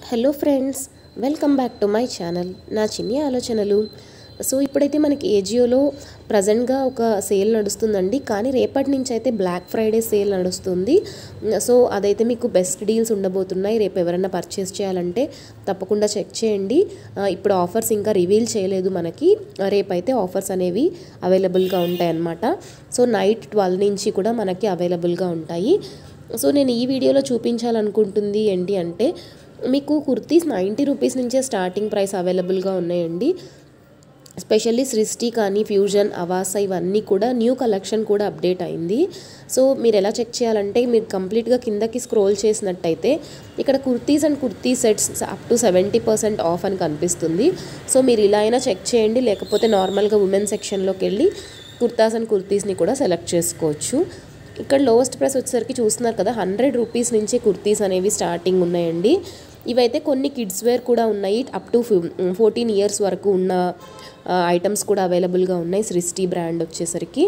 hello friends welcome back to my channel నా చిన్ని ఆలోచనలు సో ఇప్పుడైతే మనకి ఏజియోలో ప్రజెంట్గా ఒక సేల్ నడుస్తుందండి కానీ రేపటి నుంచి అయితే బ్లాక్ ఫ్రైడే సేల్ నడుస్తుంది సో అదైతే మీకు బెస్ట్ డీల్స్ ఉండబోతున్నాయి రేపు ఎవరైనా పర్చేస్ చేయాలంటే తప్పకుండా చెక్ చేయండి ఆ, ఇప్పుడు ఆఫర్స్ ఇంకా రివీల్ చేయలేదు మనకి రేపైతే ఆఫర్స్ అనేవి అవైలబుల్గా ఉంటాయి అన్నమాట సో నైట్ ట్వెల్వ్ నుంచి కూడా మనకి అవైలబుల్గా ఉంటాయి సో నేను ఈ వీడియోలో చూపించాలనుకుంటుంది ఏంటి అంటే మీకు కుర్తీస్ నైంటీ రూపీస్ నుంచే స్టార్టింగ్ ప్రైస్ అవైలబుల్గా ఉన్నాయండి స్పెషల్లీ సృష్టి కానీ ఫ్యూజన్ అవాస ఇవన్నీ కూడా న్యూ కలెక్షన్ కూడా అప్డేట్ అయింది సో మీరు ఎలా చెక్ చేయాలంటే మీరు కంప్లీట్గా కిందకి స్క్రోల్ చేసినట్టయితే ఇక్కడ kurtis and kurti sets up to seventy percent off అని కనిపిస్తుంది సో మీరు ఇలా అయినా చెక్ చేయండి లేకపోతే నార్మల్గా ఉమెన్ సెక్షన్లోకి వెళ్ళి కుర్తాస్ అండ్ కుర్తీస్ని కూడా సెలెక్ట్ చేసుకోవచ్చు ఇక్కడ లోవెస్ట్ ప్రైస్ వచ్చేసరికి చూస్తున్నారు కదా హండ్రెడ్ రూపీస్ నుంచి కుర్తీస్ అనేవి స్టార్టింగ్ ఉన్నాయండి ఇవైతే కొన్ని కిడ్స్ వేర్ కూడా ఉన్నాయి అప్ టు ఫోర్టీన్ ఇయర్స్ వరకు ఉన్న ఐటమ్స్ కూడా అవైలబుల్గా ఉన్నాయి సృష్టి బ్రాండ్ వచ్చేసరికి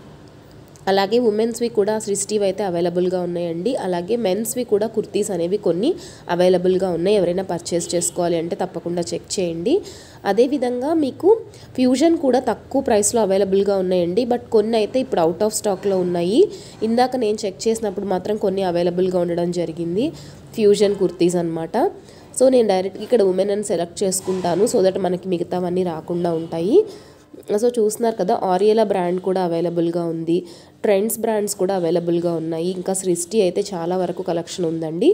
అలాగే ఉమెన్స్వి కూడా సృష్టివి అయితే అవైలబుల్గా ఉన్నాయండి అలాగే మెన్స్వి కూడా కుర్తీస్ అనేవి కొన్ని అవైలబుల్గా ఉన్నాయి ఎవరైనా పర్చేస్ చేసుకోవాలి అంటే తప్పకుండా చెక్ చేయండి అదేవిధంగా మీకు ఫ్యూజన్ కూడా తక్కువ ప్రైస్లో అవైలబుల్గా ఉన్నాయండి బట్ కొన్ని అయితే ఇప్పుడు అవుట్ ఆఫ్ స్టాక్లో ఉన్నాయి ఇందాక నేను చెక్ చేసినప్పుడు మాత్రం కొన్ని అవైలబుల్గా ఉండడం జరిగింది ఫ్యూజన్ కుర్తీస్ అనమాట సో నేను డైరెక్ట్గా ఇక్కడ ఉమెన్ అని సెలెక్ట్ చేసుకుంటాను సో దట్ మనకి మిగతావన్నీ రాకుండా ఉంటాయి సో చూస్తున్నారు కదా ఆరియలా బ్రాండ్ కూడా అవైలబుల్గా ఉంది ట్రెండ్స్ బ్రాండ్స్ కూడా అవైలబుల్గా ఉన్నాయి ఇంకా సృష్టి అయితే చాలా వరకు కలెక్షన్ ఉందండి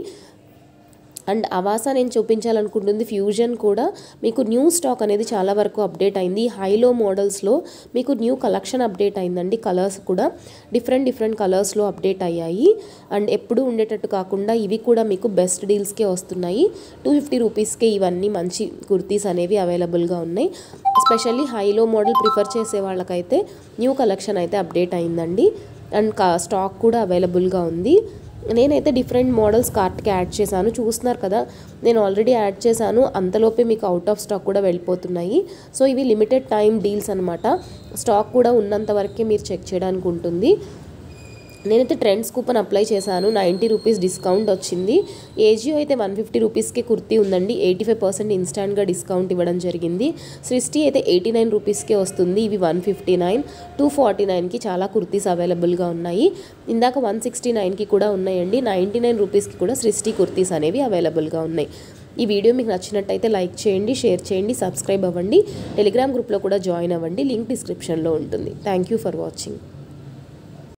అండ్ అవాస నేను చూపించాలనుకుంటుంది ఫ్యూజన్ కూడా మీకు న్యూ స్టాక్ అనేది చాలా వరకు అప్డేట్ అయింది హైలో మోడల్స్లో మీకు న్యూ కలెక్షన్ అప్డేట్ అయిందండి కలర్స్ కూడా డిఫరెంట్ డిఫరెంట్ కలర్స్లో అప్డేట్ అయ్యాయి అండ్ ఎప్పుడు ఉండేటట్టు కాకుండా ఇవి కూడా మీకు బెస్ట్ డీల్స్కే వస్తున్నాయి టూ ఫిఫ్టీ రూపీస్కే ఇవన్నీ మంచి కుర్తీస్ అనేవి అవైలబుల్గా ఉన్నాయి స్పెషల్లీ హైలో మోడల్ ప్రిఫర్ చేసే వాళ్ళకైతే న్యూ కలెక్షన్ అయితే అప్డేట్ అయిందండి అండ్ కా స్టాక్ కూడా అవైలబుల్గా ఉంది నేనైతే డిఫరెంట్ మోడల్స్ కార్ట్కి యాడ్ చేశాను చూస్తున్నారు కదా నేను ఆల్రెడీ యాడ్ చేశాను అంతలోపే మీకు అవుట్ ఆఫ్ స్టాక్ కూడా వెళ్ళిపోతున్నాయి సో ఇవి లిమిటెడ్ టైం డీల్స్ అనమాట స్టాక్ కూడా ఉన్నంత వరకే మీరు చెక్ చేయడానికి ఉంటుంది నేనైతే ట్రెండ్స్ కూపన్ అప్లై చేశాను నైంటీ రూపీస్ డిస్కౌంట్ వచ్చింది ఏజియో అయితే వన్ ఫిఫ్టీ రూపీస్కి కుర్తీ ఉందండి ఎయిటీ ఫైవ్ పర్సెంట్ ఇన్స్టాంట్గా డిస్కౌంట్ ఇవ్వడం జరిగింది సృష్టి అయితే ఎయిటీ నైన్ రూపీస్కే వస్తుంది ఇవి one fifty nine two forty నైన్కి చాలా కుర్తీస్ అవైలబుల్గా ఉన్నాయి ఇందాక వన్ సిక్స్టీ నైన్కి కూడా ఉన్నాయండి నైంటీ నైన్ రూపీస్కి కూడా సృష్టి కుర్తీస్ అనేవి అవైలబుల్గా ఉన్నాయి ఈ వీడియో మీకు నచ్చినట్టయితే లైక్ చేయండి షేర్ చేయండి సబ్స్క్రైబ్ అవ్వండి టెలిగ్రామ్ గ్రూప్లో కూడా జాయిన్ అవ్వండి లింక్ డిస్క్రిప్షన్లో ఉంటుంది థ్యాంక్ యూ ఫర్ వాచింగ్